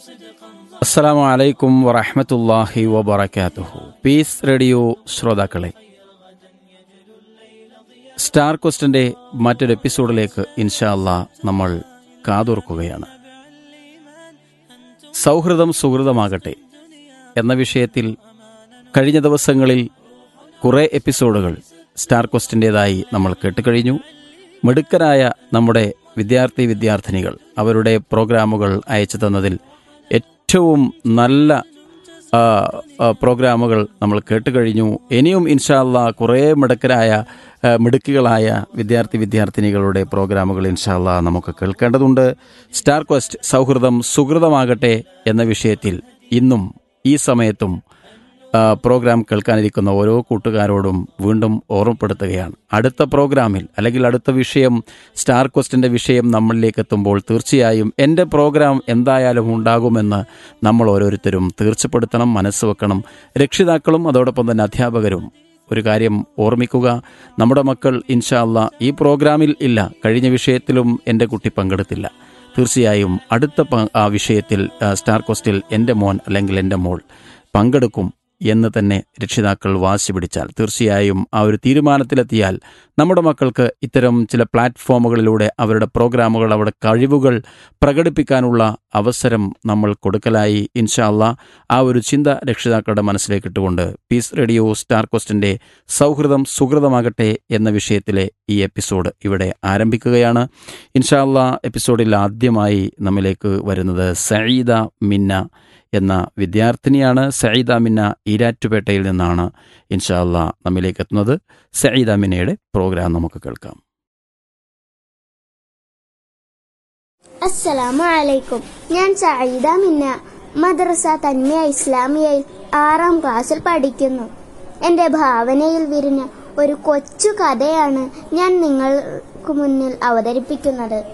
അസ്സലാമു അലൈക്കും വറഹമത്തല്ലാഹി വബറകാതുഹു പീസ് റേഡിയോ ശ്രോതാക്കളെ സ്റ്റാർ ക്വസ്റ്റിന്റെ മറ്റൊരു എപ്പിസോഡിലേക്ക് ഇൻഷാ അല്ലാ നമ്മൾ കാതോർക്കുകയാണ് സൗഹൃദം സുഹൃതമാകട്ടെ എന്ന വിഷയത്തിൽ കഴിഞ്ഞ ദിവസങ്ങളിൽ കുറേ എപ്പിസോഡുകൾ സ്റ്റാർ ക്വസ്റ്റിൻ്റെതായി നമ്മൾ കേട്ടുകഴിഞ്ഞു മിടുക്കരായ നമ്മുടെ വിദ്യാർത്ഥി വിദ്യാർത്ഥിനികൾ അവരുടെ പ്രോഗ്രാമുകൾ അയച്ചു തന്നതിൽ ഏറ്റവും നല്ല ആ, ആ, പ്രോഗ്രാമുകൾ നമ്മൾ കേട്ടുകഴിഞ്ഞു ഇനിയും ഇൻഷാല്ല കുറേ മിടുക്കരായ ആ, മിടുക്കികളായ വിദ്യാർത്ഥി വിദ്യാർത്ഥിനികളുടെ പ്രോഗ്രാമുകൾ ഇൻഷാല്ല നമുക്ക് കേൾക്കേണ്ടതുണ്ട് സ്റ്റാർ ക്വസ്റ്റ് സൗഹൃദം സുഹൃതമാകട്ടെ എന്ന വിഷയത്തിൽ ഇന്നും ഈ സമയത്തും ആ, പ്രോഗ്രാം കേൾക്കാനിരിക്കുന്ന ഓരോ കൂട്ടുകാരോടും വീണ്ടും ഓർമ്മപ്പെടുത്തുകയാണ് അടുത്ത പ്രോഗ്രാമിൽ അല്ലെങ്കിൽ അടുത്ത വിഷയം സ്റ്റാർ ക്വസ്റ്റിൻ്റെ വിഷയം നമ്മളിലേക്ക് എത്തുമ്പോൾ തീർച്ചയായും എൻ്റെ പ്രോഗ്രാം എന്തായാലും ഉണ്ടാകുമെന്ന് നമ്മൾ ഓരോരുത്തരും തീർച്ചപ്പെടുത്തണം മനസ്സ് വെക്കണം രക്ഷിതാക്കളും അതോടൊപ്പം തന്നെ അധ്യാപകരും ഒരു കാര്യം ഓർമ്മിക്കുക നമ്മുടെ മക്കൾ ഇൻഷാല്ല ഈ പ്രോഗ്രാമിൽ ഇല്ല കഴിഞ്ഞ വിഷയത്തിലും എൻ്റെ കുട്ടി പങ്കെടുത്തില്ല തീർച്ചയായും അടുത്ത പ- ആ വിഷയത്തിൽ ആ, സ്റ്റാർ ക്വസ്റ്റിൽ എൻ്റെ മോൻ അല്ലെങ്കിൽ എൻ്റെ മോൾ പങ്കെടുക്കും എന്ന് തന്നെ രക്ഷിതാക്കൾ വാശി പിടിച്ചാൽ തീർച്ചയായും ആ ഒരു തീരുമാനത്തിലെത്തിയാൽ നമ്മുടെ മക്കൾക്ക് ഇത്തരം ചില പ്ലാറ്റ്ഫോമുകളിലൂടെ അവരുടെ പ്രോഗ്രാമുകൾ അവരുടെ കഴിവുകൾ പ്രകടിപ്പിക്കാനുള്ള അവസരം നമ്മൾ കൊടുക്കലായി ഇൻഷാല്ല ആ ഒരു ചിന്ത രക്ഷിതാക്കളുടെ മനസ്സിലേക്ക് ഇട്ടുകൊണ്ട് പീസ് റേഡിയോ സ്റ്റാർ ക്വസ്റ്റിൻ്റെ സൗഹൃദം സുഹൃതമാകട്ടെ എന്ന വിഷയത്തിലെ ഈ എപ്പിസോഡ് ഇവിടെ ആരംഭിക്കുകയാണ് ഇൻഷാല്ല എപ്പിസോഡിൽ ആദ്യമായി നമ്മിലേക്ക് വരുന്നത് സഈദ മിന്ന എന്ന വിദ്യാർത്ഥിനിയാണ് സഈദ മിന്ന ഈരാറ്റുപേട്ടയിൽ നിന്നാണ് ഇൻഷാല്ല നമ്മിലേക്ക് എത്തുന്നത് സഈദ മിന്നയുടെ പ്രോഗ്രാം നമുക്ക് കേൾക്കാം അസ്സലാമു അലൈക്കും ഞാൻ സഈദ മിന്ന മദ്രസ തന്മയ ഇസ്ലാമിയയിൽ ആറാം ക്ലാസ്സിൽ പഠിക്കുന്നു എന്റെ ഭാവനയിൽ വിരിഞ്ഞ ഒരു കൊച്ചു കഥയാണ് ഞാൻ നിങ്ങൾക്ക് മുന്നിൽ അവതരിപ്പിക്കുന്നത്